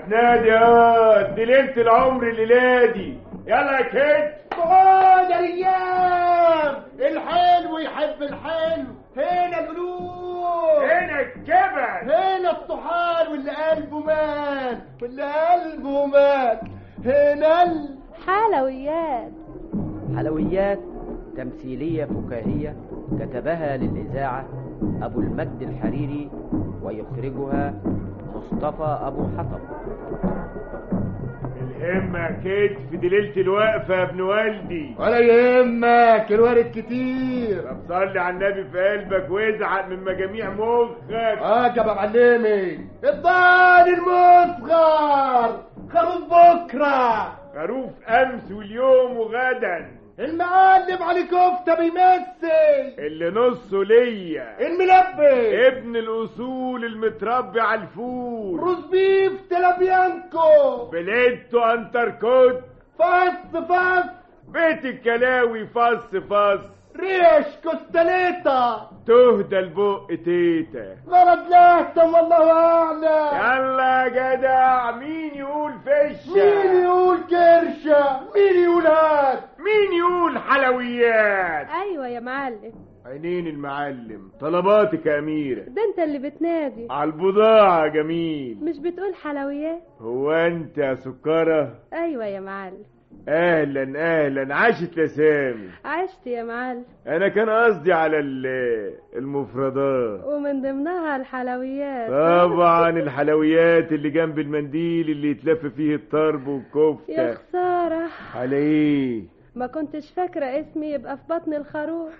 تنادي اه دي ليله العمر الليله دي يلا يا كيد خد يا ريام الحلو يحب الحلو هنا القلوب هنا الجبل هنا الطحال واللي قلبه مات واللي قلبه مات هنا ال... حلويات حلويات تمثيلية فكاهية كتبها للإذاعة أبو المجد الحريري ويخرجها مصطفى أبو حطب الهمة كتف دي ليلة الوقفة يا ابن والدي ولا يهمك الوارد كتير طب صلي على النبي في قلبك وازعق من مجاميع مخك عجب يا معلمي الضال المصغر خروف بكره خروف امس واليوم وغدا المعلم علي كفته بيمثل اللي نصه ليا الملبس ابن الاصول المتربي على الفول روز بيف تلابيانكو بليتو انتركوت فص فص بيت الكلاوي فص فص ريش كوستاليتا تهدى البق تيتا غلط لهتم والله اعلم يلا يا جدع مين يقول فشة مين يقول كرشه مين يقول هات مين يقول حلويات ايوه يا معلم عينين المعلم طلباتك يا أميرة ده انت اللي بتنادي على البضاعة يا جميل مش بتقول حلويات هو أنت يا سكرة ايوه يا معلم أهلا أهلا عاشت لسامي عشت يا معلم أنا كان قصدي على ال- المفردات ومن ضمنها الحلويات طبعا الحلويات اللي جنب المنديل اللي يتلف فيه الطرب يا والكفتة خسارة على ايه ما كنتش فاكرة اسمي يبقى في بطن الخروف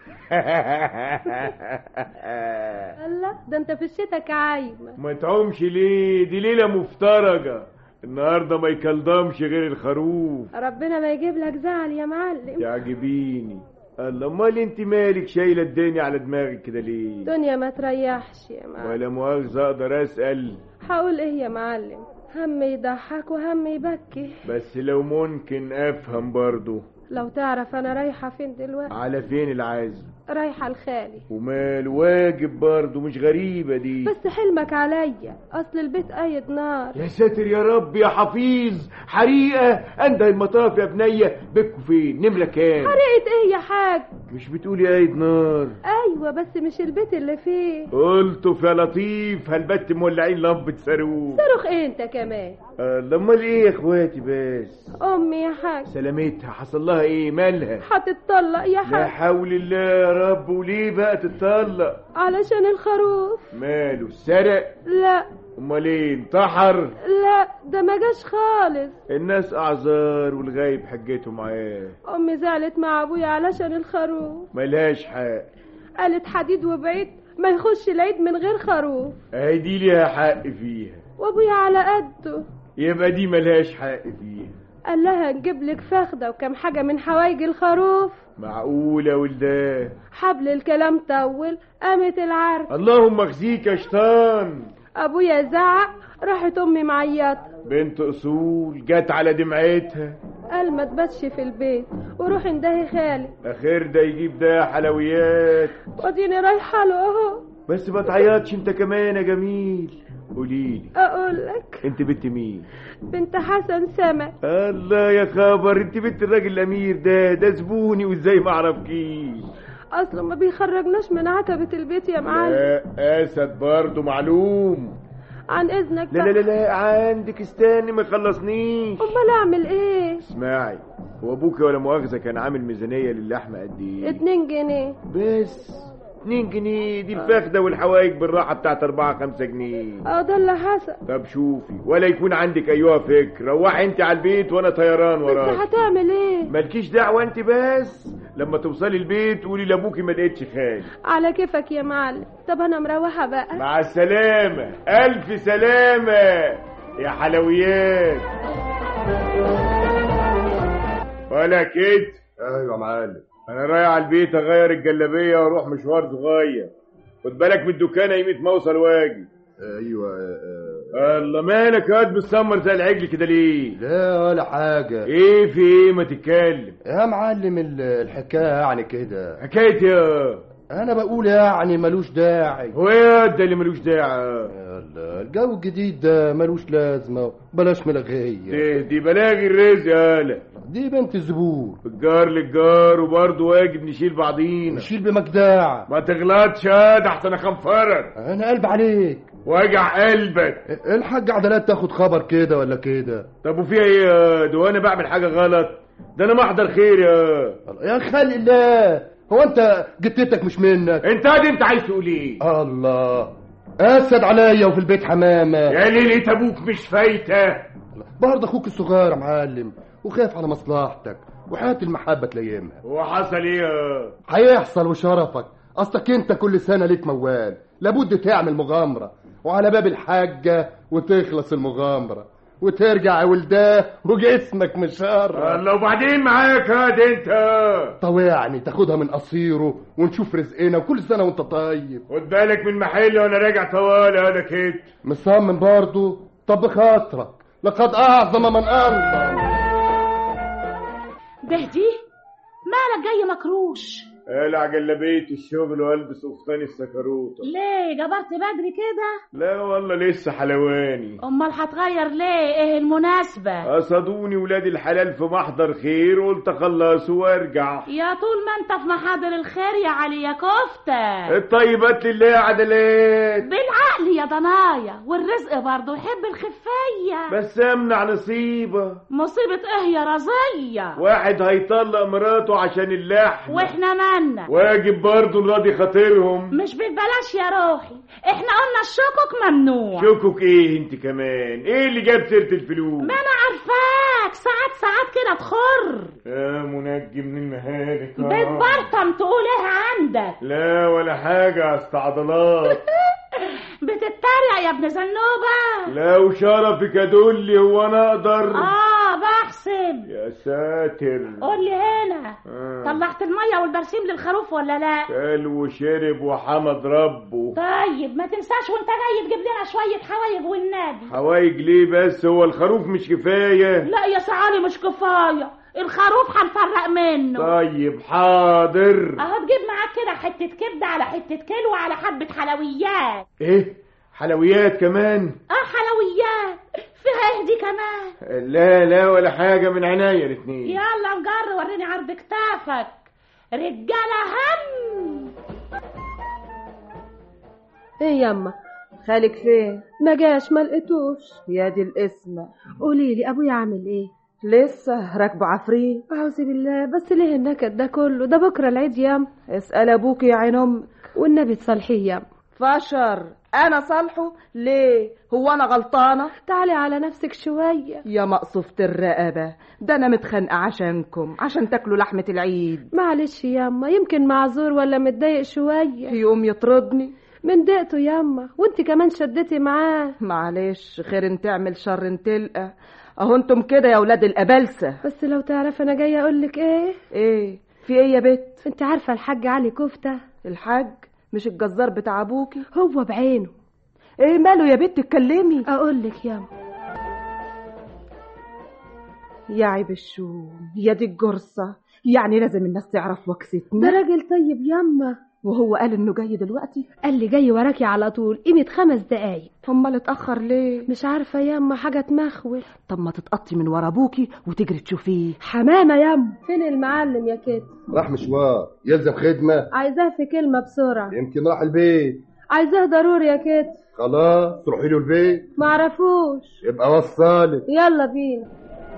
الله ده انت في الشتا كعايمة ما تعومش ليه دي ليلة مفترجة النهاردة ما يكلضمش غير الخروف ربنا ما يجيب لك زعل يا معلم تعجبيني الله امال انت مالك شايلة الدنيا على دماغك كده ليه دنيا ما تريحش يا معلم ولا مؤاخذة اقدر اسأل هقول ايه يا معلم هم يضحك وهم يبكي بس لو ممكن افهم برضو لو تعرف انا رايحة فين دلوقتي على فين العزم رايحة لخالي ومال واجب برضو مش غريبة دي بس حلمك عليا اصل البيت قايد نار يا ساتر يا رب يا حفيظ حريقة انده المطاف يا بنية بكوا فين نملة كام حرقت ايه يا حاج مش بتقولي قايد نار ايوه بس مش البيت اللي فيه قلت يا لطيف هالبت مولعين لمبة صاروخ صاروخ إيه انت كمان الله امال ايه يا اخواتي بس امي يا حاج سلامتها حصل لها ايه مالها هتتطلق يا لا حاج حول الله يا رب وليه بقى تتطلق علشان الخروف ماله سرق لا امال ايه انتحر لا ده ما جاش خالص الناس اعذار والغايب حجته معاه امي زعلت مع ابويا علشان الخروف ملهاش حق قالت حديد وبعيد ما يخش العيد من غير خروف اهي دي ليها حق فيها وابويا على قده يبقى دي ملهاش حق فيها قال لها نجيب لك فخده وكم حاجه من حوايج الخروف معقولة ولداه حبل الكلام طول قامت العرس اللهم اخزيك يا شيطان ابويا زعق راحت امي معيطه بنت اصول جت على دمعتها قال ما تباتش في البيت وروح اندهي خالي اخير ده يجيب ده حلويات واديني رايحه له اهو بس ما تعيطش انت كمان يا جميل قوليلي اقول لك انت بنت مين بنت حسن سمك الله يا خبر انت بنت الراجل الامير ده ده زبوني وازاي ما اعرفكيش اصلا ما بيخرجناش من عتبه البيت يا معلم لا اسد برضه معلوم عن اذنك لا بقى. لا لا لا عندك استني ما خلصنيش امال اعمل ايه اسمعي هو ابوكي ولا مؤاخذه كان عامل ميزانيه للحمه قد ايه اتنين جنيه بس 2 جنيه دي الفخده والحوايج بالراحه بتاعت 4 5 جنيه اه ده اللي حصل طب شوفي ولا يكون عندك ايها فكر روحي انت على البيت وانا طيران بس وراك هتعمل ايه مالكيش دعوه انت بس لما توصلي البيت قولي لابوكي ما لقيتش خال على كيفك يا معلم طب انا مروحه بقى مع السلامه الف سلامه يا حلويات ولا كده ايوه يا معلم انا رايح على البيت اغير الجلابيه واروح مشوار صغير خد بالك من الدكان يميت ما اوصل واجي ايوه آه، الله مالك يا واد بتسمر زي العجل كده ليه لا ولا حاجه ايه في ايه ما تتكلم يا معلم ال- الحكايه يعني كده حكايه يا انا بقول يعني ملوش داعي هو ايه ده اللي ملوش داعي يلا الجو الجديد ده ملوش لازمه بلاش ملغيه دي, دي بلاغي الرزق يالا دي بنت الزبور الجار للجار وبرضه واجب نشيل بعضينا نشيل بمجداع ما تغلطش يا ده احسن اخنفرك انا قلب عليك واجع قلبك الحاج عدلات تاخد خبر كده ولا كده طب وفيها ايه يا ده وانا بعمل حاجه غلط ده انا محضر خير يا يا خلي الله هو انت جتتك مش منك انت دي انت عايز تقول ايه الله اسد عليا وفي البيت حمامه يا ليلة ابوك مش فايته برضه اخوك الصغير يا معلم وخاف على مصلحتك وحياة المحبة تلايمها هو حصل ايه يا هيحصل وشرفك اصلك انت كل سنة ليك موال لابد تعمل مغامرة وعلى باب الحاجة وتخلص المغامرة وترجع يا ولداه وجسمك مشار الله وبعدين معاك هاد انت طوعني تاخدها من قصيره ونشوف رزقنا وكل سنة وانت طيب خد بالك من محل وانا راجع طوال هذا كده مصمم برضه طب بخاطرك لقد اعظم من انظر بهدي مالك جاي مكروش قلع جلابية الشغل والبس قفطان السكروطة ليه جبرت بدري كده لا والله لسه حلواني امال هتغير ليه ايه المناسبة قصدوني ولاد الحلال في محضر خير قلت اخلص وارجع يا طول ما انت في محاضر الخير يا علي يا كفتة الطيبات لله يا عدلات بالعقل يا ضنايا والرزق برضه يحب الخفية بس امنع نصيبة مصيبة ايه يا رزية واحد هيطلق مراته عشان اللحم واحنا مالنا واجب برضه نراضي خاطرهم مش ببلاش يا روحي احنا قلنا الشكك ممنوع شكك ايه انت كمان ايه اللي جاب سيرة الفلوس ما انا عارفاك ساعات ساعات كده تخر يا منجي من المهالك آه. بتبرطم تقول ايه عندك لا ولا حاجة اصل عضلات بتتريق يا ابن زنوبة لو شرفك ادولي هو انا اقدر اه بحسب يا ساتر قول لي هنا آه. طلعت المية والبرسيم للخروف ولا لا كل وشرب وحمد ربه طيب ما تنساش وانت جاي تجيب لنا شوية حوايج والنبي حوايج ليه بس هو الخروف مش كفاية لا يا سعالي مش كفاية الخروف هنفرق منه طيب حاضر اهو تجيب معاك كده حتة كبدة على حتة كيلو على حبة حلويات ايه حلويات كمان اه حلويات فيها ايه دي كمان لا لا ولا حاجة من عناية الاتنين يلا نجر وريني عرض كتافك رجالة هم ايه يما خالك فين ما جاش ما لقيتوش يا دي القسمة قولي لي ابويا عامل ايه لسه راكبه عفريت اعوذ بالله بس ليه النكد ده كله ده بكره العيد ياما اسأل ابوك يا عين امك والنبي تصالحيه ياما فشر انا صالحه ليه هو انا غلطانه تعالي على نفسك شويه يا مقصوفة الرقبة ده انا متخانقة عشانكم عشان تاكلوا لحمة العيد معلش ياما يمكن معذور ولا متضايق شويه يقوم يطردني من ضيقته ياما وانت كمان شدتي معاه معلش خير ان تعمل شر ان تلقى اهو انتم كده يا ولاد الابلسة بس لو تعرف انا جايه اقول لك ايه ايه في ايه يا بت انت عارفه الحاج علي كفته الحاج مش الجزار بتاع ابوكي هو بعينه ايه ماله يا بت اتكلمي اقول لك ياما يا عيب الشوم يا دي الجرصة يعني لازم الناس تعرف ده وكستنا راجل طيب ياما وهو قال انه جاي دلوقتي قال لي جاي وراكي على طول قيمه خمس دقايق امال اتاخر ليه مش عارفه ياما حاجه تمخول طب ما تتقطي من ورا ابوكي وتجري تشوفيه حمامه ياما فين المعلم يا كده راح مشوار يلزم خدمة عايزاه في كلمه بسرعه يمكن راح البيت عايزاه ضروري يا كده خلاص روحي له البيت معرفوش يبقى وصلك يلا بينا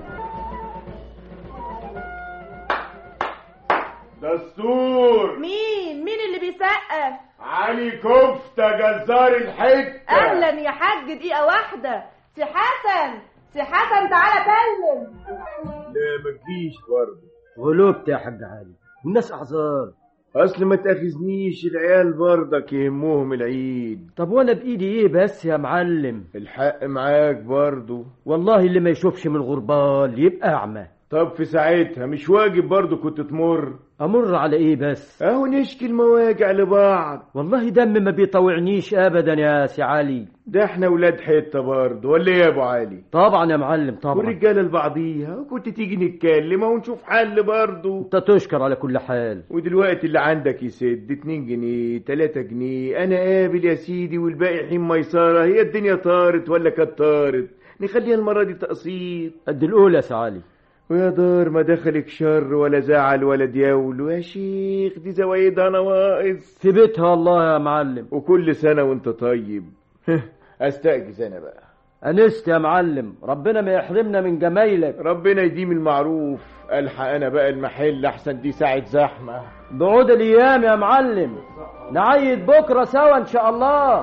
دستور مين مين اللي بيسقف علي كفتة جزار الحتة اهلا يا حاج دقيقه واحده سي حسن سي حسن تعالى كلم لا مجيش برضه غلوبت يا حاج علي الناس اعذار اصل ما تاخذنيش العيال برضك يهمهم العيد طب وانا بايدي ايه بس يا معلم الحق معاك برضه والله اللي ما يشوفش من الغربال يبقى اعمى طب في ساعتها مش واجب برضه كنت تمر امر على ايه بس اهو نشكي المواجع لبعض والله دم ما بيطوعنيش ابدا يا سي علي ده احنا ولاد حته برضه ولا ايه يا ابو علي طبعا يا معلم طبعا والرجاله لبعضيها وكنت تيجي نتكلم ونشوف حل برضه انت تشكر على كل حال ودلوقتي اللي عندك يسد 2 جنيه 3 جنيه انا قابل يا سيدي والباقي حين ميسره هي الدنيا طارت ولا كانت طارت نخليها المره دي تقسيط قد الاولى يا سي علي ويا دار ما دخلك شر ولا زعل ولا ديول ويا شيخ دي زوايدها نواقص في بيتها الله يا معلم وكل سنه وانت طيب استأجز انا بقى انست يا معلم ربنا ما يحرمنا من جمايلك ربنا يديم المعروف الحق انا بقى المحل احسن دي ساعه زحمه بعود الايام يا معلم نعيد بكره سوا ان شاء الله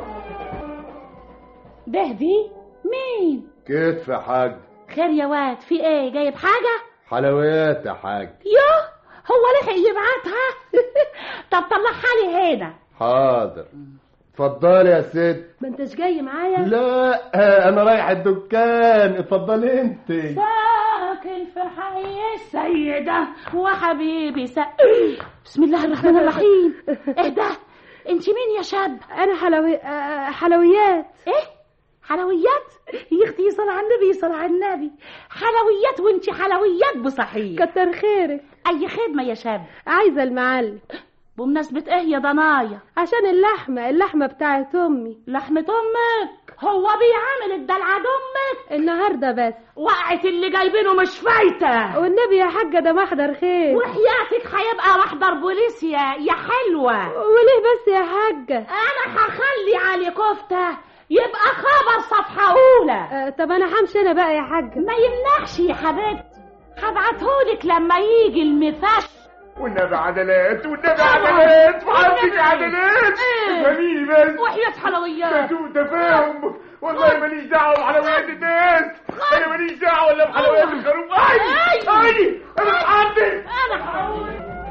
ده دي مين كتف يا حاج خير يا واد في ايه جايب حاجة حلويات يا حاج يوه هو لحق يبعتها طب طلعها لي هنا حاضر اتفضلي يا ست ما انتش جاي معايا لا انا رايح الدكان اتفضلي انت ساكن في حي السيدة وحبيبي س... بسم الله الرحمن الرحيم ايه ده انت مين يا شاب انا حلوي... آه، حلويات ايه حلويات يا اختي صل على النبي صل على النبي حلويات وانت حلويات بصحيح كتر خيرك اي خدمة يا شاب عايزه المعلم بمناسبة ايه يا ضنايا عشان اللحمه اللحمه بتاعت امي لحمة امك هو بيعامل الدلع امك النهارده بس وقعت اللي جايبينه مش فايته والنبي يا حاجه ده محضر خير وحياتك هيبقى محضر بوليس يا يا حلوه وليه بس يا حاجه انا هخلي علي كفته يبقى خبر صفحه اولى آه، طب انا همشي انا بقى يا حاجه ما يمنعش يا حبيبتي هبعتهولك لما يجي المفش والنبي عدلات والنبي عدلات وعندك عدلات إيه؟ فهميني بس وحياة حلويات سوء تفاهم والله ماليش دعوه بحلويات الناس انا ماليش دعوه ولا بحلويات الخروف اي اي انا اتحدى انا هقول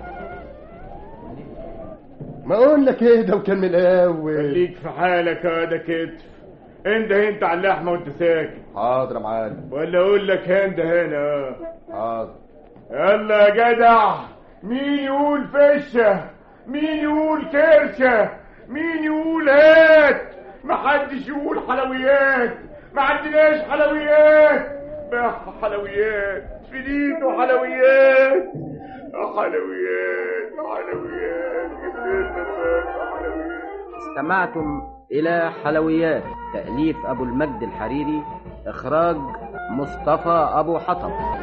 ما اقول لك ايه ده وكان من الاول خليك في حالك يا ده كتف انت انت على اللحمه وانت ساكت حاضر يا معلم ولا اقول لك هند هنا حاضر يلا يا جدع مين يقول فشه مين يقول كرشه مين يقول هات محدش يقول حلويات ما عندناش حلويات بقى حلويات فليت وحلويات حلويات حلويات حلويات استمعتم إلى حلويات تأليف أبو المجد الحريري إخراج مصطفى أبو حطب